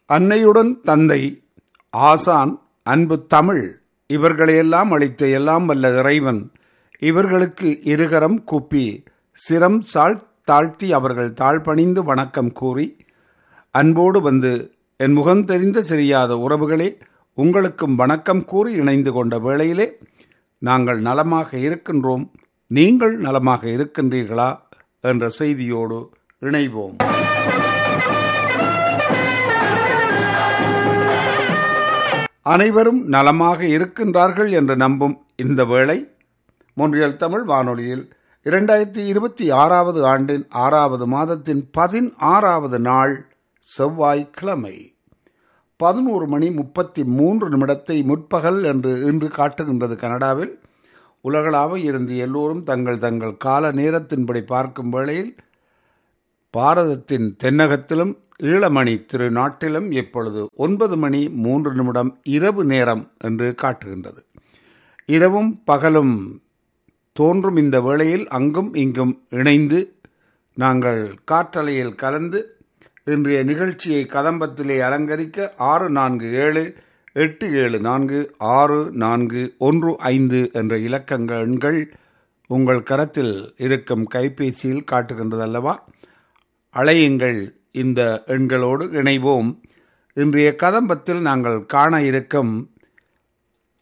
அன்னையுடன் தந்தை ஆசான் அன்பு தமிழ் இவர்களையெல்லாம் அளித்த எல்லாம் வல்ல இறைவன் இவர்களுக்கு இருகரம் கூப்பி சிரம் சால் தாழ்த்தி அவர்கள் தாழ்பணிந்து வணக்கம் கூறி அன்போடு வந்து என் முகம் தெரிந்த தெரியாத உறவுகளே உங்களுக்கும் வணக்கம் கூறி இணைந்து கொண்ட வேளையிலே நாங்கள் நலமாக இருக்கின்றோம் நீங்கள் நலமாக இருக்கின்றீர்களா என்ற செய்தியோடு இணைவோம் அனைவரும் நலமாக இருக்கின்றார்கள் என்று நம்பும் இந்த வேளை மொன்றியல் தமிழ் வானொலியில் இரண்டாயிரத்தி இருபத்தி ஆறாவது ஆண்டின் ஆறாவது மாதத்தின் பதினாறாவது நாள் செவ்வாய்க்கிழமை பதினோரு மணி முப்பத்தி மூன்று நிமிடத்தை முற்பகல் என்று இன்று காட்டுகின்றது கனடாவில் உலகளாவ இருந்து எல்லோரும் தங்கள் தங்கள் கால நேரத்தின்படி பார்க்கும் வேளையில் பாரதத்தின் தென்னகத்திலும் ஈழமணி திருநாட்டிலும் இப்பொழுது ஒன்பது மணி மூன்று நிமிடம் இரவு நேரம் என்று காட்டுகின்றது இரவும் பகலும் தோன்றும் இந்த வேளையில் அங்கும் இங்கும் இணைந்து நாங்கள் காற்றலையில் கலந்து இன்றைய நிகழ்ச்சியை கதம்பத்திலே அலங்கரிக்க ஆறு நான்கு ஏழு எட்டு ஏழு நான்கு ஆறு நான்கு ஒன்று ஐந்து என்ற இலக்கங்கள் எண்கள் உங்கள் கரத்தில் இருக்கும் கைபேசியில் காட்டுகின்றது அல்லவா அழையுங்கள் இந்த எண்களோடு இணைவோம் இன்றைய கதம்பத்தில் நாங்கள் காண இருக்கும்